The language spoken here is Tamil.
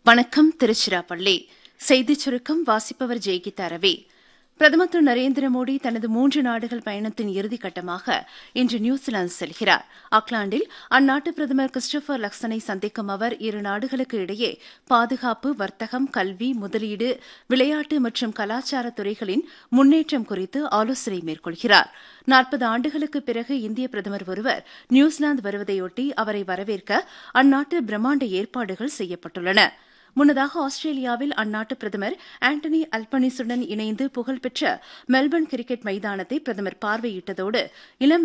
வணக்கம் திருச்சிராப்பள்ளி செய்திச் சுருக்கம் வாசிப்பவர் ஜெய்கிதா ரவி பிரதமர் திரு நரேந்திர மோடி தனது மூன்று நாடுகள் பயணத்தின் இறுதிக்கட்டமாக இன்று நியூசிலாந்து செல்கிறார் ஆக்லாந்தில் அந்நாட்டு பிரதமர் கிறிஸ்டோபர் லக்சனை சந்திக்கும் அவர் இரு நாடுகளுக்கு இடையே பாதுகாப்பு வர்த்தகம் கல்வி முதலீடு விளையாட்டு மற்றும் கலாச்சார துறைகளின் முன்னேற்றம் குறித்து ஆலோசனை மேற்கொள்கிறார் நாற்பது ஆண்டுகளுக்கு பிறகு இந்திய பிரதமர் ஒருவர் நியூசிலாந்து வருவதையொட்டி அவரை வரவேற்க அந்நாட்டு பிரம்மாண்ட ஏற்பாடுகள் செய்யப்பட்டுள்ளன முன்னதாக ஆஸ்திரேலியாவில் அந்நாட்டு பிரதமர் ஆண்டனி அல்பனிசுடன் இணைந்து புகழ்பெற்ற மெல்பர்ன் கிரிக்கெட் மைதானத்தை பிரதமர் பார்வையிட்டதோடு இளம்